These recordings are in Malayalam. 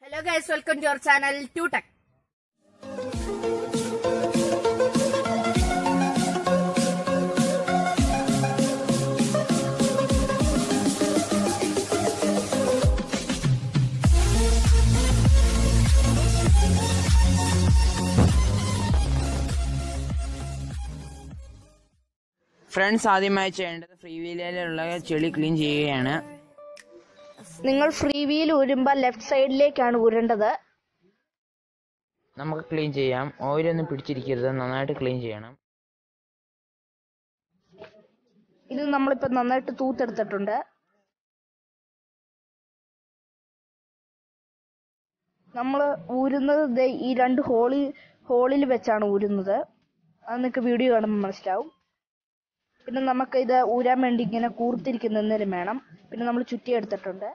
hello guys welcome to our channel to tech friends ആദ്യമായി ചെയ്യേണ്ടത് ഫ്രീ വീലിലുള്ള ചെളി ക്ലീൻ ചെയ്യുകയാണ് നിങ്ങൾ ഫ്രീ വീൽ ഊരുമ്പോൾ ലെഫ്റ്റ് സൈഡിലേക്കാണ് ഊരേണ്ടത് നമുക്ക് ക്ലീൻ ചെയ്യാം ഓയിലൊന്നും പിടിച്ചിരിക്കരുത് നന്നായിട്ട് ക്ലീൻ ചെയ്യണം ഇത് നമ്മളിപ്പോ നന്നായിട്ട് തൂത്തെടുത്തിട്ടുണ്ട് നമ്മൾ ഊരുന്നത് ദേ ഈ രണ്ട് ഹോളി ഹോളിൽ വെച്ചാണ് ഊരുന്നത് അത് നിങ്ങൾക്ക് വീഡിയോ കാണുമ്പോൾ മനസ്സിലാവും പിന്നെ നമുക്ക് ഇത് ഊരാൻ വേണ്ടി ഇങ്ങനെ കൂർത്തിരിക്കുന്ന എന്തെങ്കിലും വേണം പിന്നെ നമ്മൾ ചുറ്റിയെടുത്തിട്ടുണ്ട്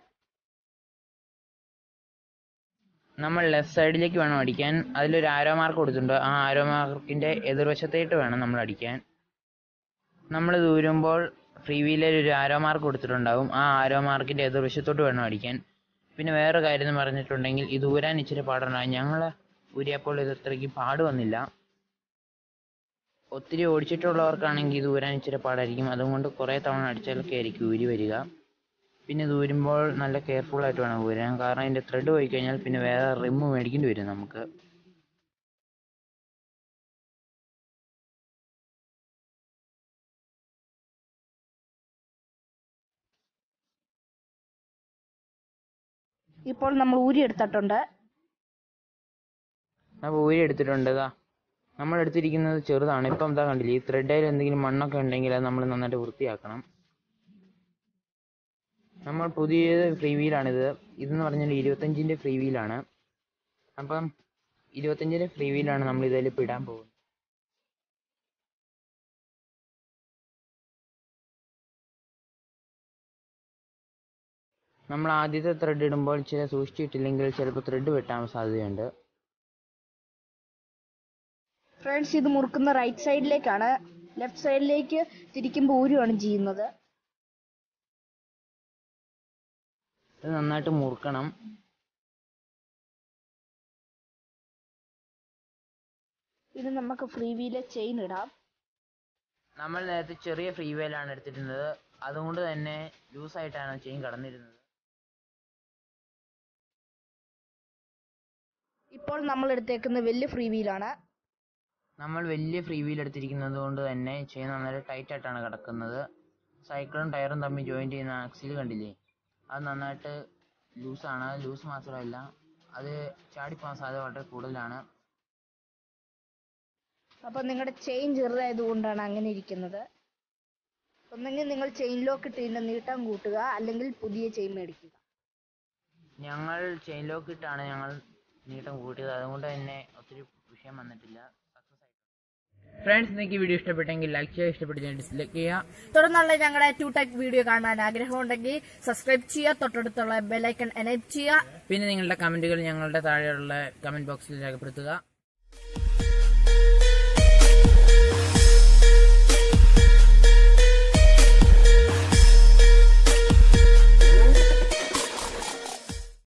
നമ്മൾ ലെഫ്റ്റ് സൈഡിലേക്ക് വേണം അടിക്കാൻ അതിലൊരു ആരോ മാർക്ക് കൊടുത്തിട്ടുണ്ട് ആ ആരോ മാർക്കിന്റെ എതിർവശത്തായിട്ട് വേണം നമ്മൾ അടിക്കാൻ നമ്മൾ ദൂരുമ്പോൾ ഫ്രീ വീലർ ഒരു ആരോ മാർക്ക് കൊടുത്തിട്ടുണ്ടാവും ആ ആരോ മാർക്കിന്റെ എതിർവശത്തോട്ട് വേണം അടിക്കാൻ പിന്നെ വേറെ കാര്യം എന്ന് പറഞ്ഞിട്ടുണ്ടെങ്കിൽ ഇത് ഊരാൻ ഇച്ചിരി പാടുണ്ടാകും ഞങ്ങൾ ഊരിയപ്പോൾ ഇത് അത്രയ്ക്ക് പാട് വന്നില്ല ഒത്തിരി ഓടിച്ചിട്ടുള്ളവർക്കാണെങ്കിൽ ഇത് ഊരാൻ ഇച്ചിരി പാടായിരിക്കും അതുകൊണ്ട് കുറേ തവണ അടിച്ചാലൊക്കെ ആയിരിക്കും ഊരി വരിക പിന്നെ ഇത് ഊരുമ്പോൾ നല്ല കെയർഫുൾ ആയിട്ട് വേണം ഊരാൻ കാരണം അതിന്റെ ത്രെഡ് പോയി കഴിഞ്ഞാൽ പിന്നെ വേറെ റിമ്മ് മേടിക്കേണ്ടി വരും നമുക്ക് ഇപ്പോൾ നമ്മൾ ഊരി എടുത്തിട്ടുണ്ട് അപ്പോൾ ഊരി എടുത്തിട്ടുണ്ട് ഇതാ നമ്മൾ എടുത്തിരിക്കുന്നത് ചെറുതാണ് ഇപ്പം എന്താ കണ്ടില്ലേ ഈ ത്രെഡിൽ എന്തെങ്കിലും മണ്ണൊക്കെ ഉണ്ടെങ്കിൽ അത് നമ്മൾ നന്നായിട്ട് വൃത്തിയാക്കണം നമ്മൾ പുതിയ ഫ്രീ വീലാണിത് ഇതെന്ന് പറഞ്ഞാൽ ഇരുപത്തഞ്ചിൻ്റെ ഫ്രീ വീലാണ് അപ്പം ഇരുപത്തഞ്ചിൻ്റെ ഫ്രീ വീലാണ് നമ്മൾ ഇതിൽ ഇപ്പോൾ ഇടാൻ പോകുന്നത് നമ്മൾ ആദ്യത്തെ ത്രെഡ് ഇടുമ്പോൾ ചില സൂക്ഷിച്ചിട്ടില്ലെങ്കിൽ ചിലപ്പോൾ ത്രെഡ് വെട്ടാൻ സാധ്യതയുണ്ട് ഫ്രണ്ട്സ് ഇത് മുറുക്കുന്ന റൈറ്റ് സൈഡിലേക്കാണ് ലെഫ്റ്റ് സൈഡിലേക്ക് തിരിക്കുമ്പോൾ ഊരുവാണ് ചെയ്യുന്നത് ഇത് നന്നായിട്ട് മുറുക്കണം ഇത് നമുക്ക് ഫ്രീ വീലെ ചെയിൻ ഇടാം നമ്മൾ നേരത്തെ ചെറിയ ഫ്രീ വെയിലാണ് എടുത്തിരുന്നത് അതുകൊണ്ട് തന്നെ ലൂസായിട്ടാണ് ചെയിൻ കടന്നിരുന്നത് ഇപ്പോൾ നമ്മൾ എടുത്തേക്കുന്ന വലിയ ഫ്രീ വീലാണ് നമ്മൾ വലിയ ഫ്രീ വീൽ എടുത്തിരിക്കുന്നത് കൊണ്ട് തന്നെ ചെയിൻ നന്നായിട്ട് ടൈറ്റ് ആയിട്ടാണ് കിടക്കുന്നത് സൈക്കിളും ടയറും തമ്മിൽ ജോയിന്റ് ചെയ്യുന്ന ആക്സിൽ കണ്ടില്ലേ അത് നന്നായിട്ട് ലൂസാണ് ലൂസ് മാത്രമല്ല അത് ചാടിപ്പോകാൻ സാധ്യത വളരെ കൂടുതലാണ് അപ്പൊ നിങ്ങളുടെ ചെയിൻ ചെറുതായത് കൊണ്ടാണ് അങ്ങനെ ഇരിക്കുന്നത് ഒന്നെങ്കിൽ നിങ്ങൾ ചെയിൻ ലോക്ക് ഇട്ട് ഇതിന്റെ നീട്ടം കൂട്ടുക അല്ലെങ്കിൽ പുതിയ ചെയിൻ മേടിക്കുക ഞങ്ങൾ ചെയിൻ ലോക്ക് ഇട്ടാണ് ഞങ്ങൾ നീട്ടം കൂട്ടിയത് അതുകൊണ്ട് തന്നെ ഒത്തിരി വിഷയം വന്നിട്ടില്ല സക്സസ് ആയിട്ട് ഫ്രണ്ട്സ് നിങ്ങൾക്ക് വീഡിയോ ഇഷ്ടപ്പെട്ടെങ്കിൽ ലൈക്ക് ചെയ്യുക ഇഷ്ടപ്പെട്ടില്ലെങ്കിൽ ഡിസ്ലൈക്ക് ചെയ്യുക തുടർന്നുള്ള ഞങ്ങളുടെ ടു ടെക് വീഡിയോ കാണാൻ ആഗ്രഹമുണ്ടെങ്കിൽ സബ്സ്ക്രൈബ് ചെയ്യുക തൊട്ടടുത്തുള്ള ബെലൈക്കൺ എനേബ് ചെയ്യുക പിന്നെ നിങ്ങളുടെ കമന്റുകൾ ഞങ്ങളുടെ താഴെയുള്ള കമന്റ് ബോക്സിൽ രേഖപ്പെടുത്തുക